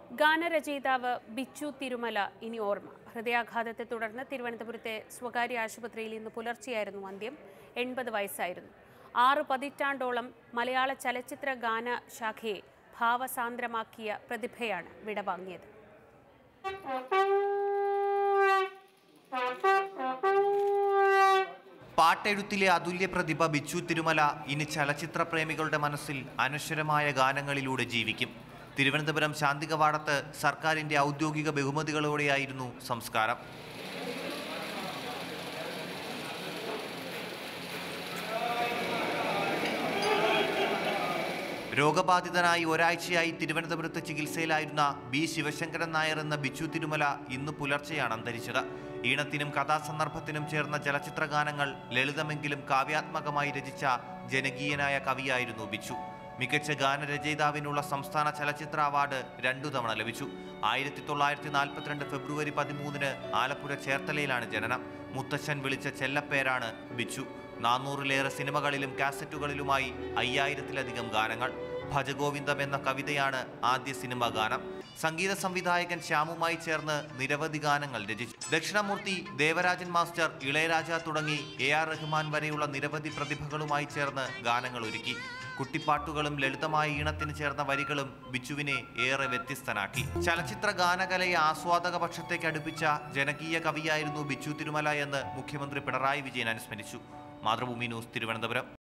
ഗാനരചയിതാവ് ബിച്ചു തിരുമല ഇനി ഓർമ്മ ഹൃദയാഘാതത്തെ തുടർന്ന് തിരുവനന്തപുരത്തെ സ്വകാര്യ ആശുപത്രിയിൽ ഇന്ന് പുലർച്ചെയായിരുന്നു അന്ത്യം എൺപത് വയസ്സായിരുന്നു ആറ് പതിറ്റാണ്ടോളം മലയാള ചലച്ചിത്ര ഗാന ശാഖയെ ഭാവസാന്ദ്രമാക്കിയ പ്രതിഭയാണ് വിടവാങ്ങിയത് പാട്ടെഴുത്തിലെ അതുല്യ പ്രതിഭ ബിച്ചു തിരുമല ഇനി ചലച്ചിത്ര പ്രേമികളുടെ മനസ്സിൽ അനശ്വരമായ ഗാനങ്ങളിലൂടെ ജീവിക്കും തിരുവനന്തപുരം ശാന്തികവാടത്ത് സർക്കാരിന്റെ ഔദ്യോഗിക ബഹുമതികളോടെയായിരുന്നു സംസ്കാരം രോഗബാധിതനായി ഒരാഴ്ചയായി തിരുവനന്തപുരത്ത് ചികിത്സയിലായിരുന്ന ബി ശിവശങ്കരൻ നായർ എന്ന ബിച്ചു തിരുമല ഇന്ന് പുലർച്ചെയാണ് അന്തരിച്ചത് ഈണത്തിനും കഥാസന്ദർഭത്തിനും ചേർന്ന ചലച്ചിത്ര ഗാനങ്ങൾ ലളിതമെങ്കിലും കാവ്യാത്മകമായി രചിച്ച ജനകീയനായ കവിയായിരുന്നു ബിച്ചു മികച്ച ഗാനരചയിതാവിനുള്ള സംസ്ഥാന ചലച്ചിത്ര അവാർഡ് രണ്ടു തവണ ലഭിച്ചു ആയിരത്തി തൊള്ളായിരത്തി നാൽപ്പത്തിരണ്ട് ഫെബ്രുവരി പതിമൂന്നിന് ആലപ്പുഴ ചേർത്തലയിലാണ് ജനനം മുത്തച്ഛൻ വിളിച്ച ചെല്ലപ്പേരാണ് ബിച്ചു നാനൂറിലേറെ സിനിമകളിലും കാസറ്റുകളിലുമായി അയ്യായിരത്തിലധികം ഗാനങ്ങൾ ഭജഗോവിന്ദം എന്ന കവിതയാണ് ആദ്യ സിനിമ ഗാനം സംഗീത സംവിധായകൻ ശ്യാമുമായി ചേർന്ന് നിരവധി ഗാനങ്ങൾ രചിച്ചു ദക്ഷിണമൂർത്തി ദേവരാജൻ മാസ്റ്റർ ഇളയരാജ തുടങ്ങി എ ആർ റഹ്മാൻ വരെയുള്ള നിരവധി പ്രതിഭകളുമായി ചേർന്ന് ഗാനങ്ങൾ ഒരുക്കി കുട്ടിപ്പാട്ടുകളും ലളിതമായ ഈണത്തിന് ചേർന്ന വരികളും ബിച്ചുവിനെ ഏറെ വ്യത്യസ്തനാക്കി ചലച്ചിത്ര ഗാനകലയെ ആസ്വാദക പക്ഷത്തേക്ക് അടുപ്പിച്ച ജനകീയ കവിയായിരുന്നു ബിച്ചു തിരുമല എന്ന് മുഖ്യമന്ത്രി പിണറായി വിജയൻ അനുസ്മരിച്ചു മാതൃഭൂമി ന്യൂസ് തിരുവനന്തപുരം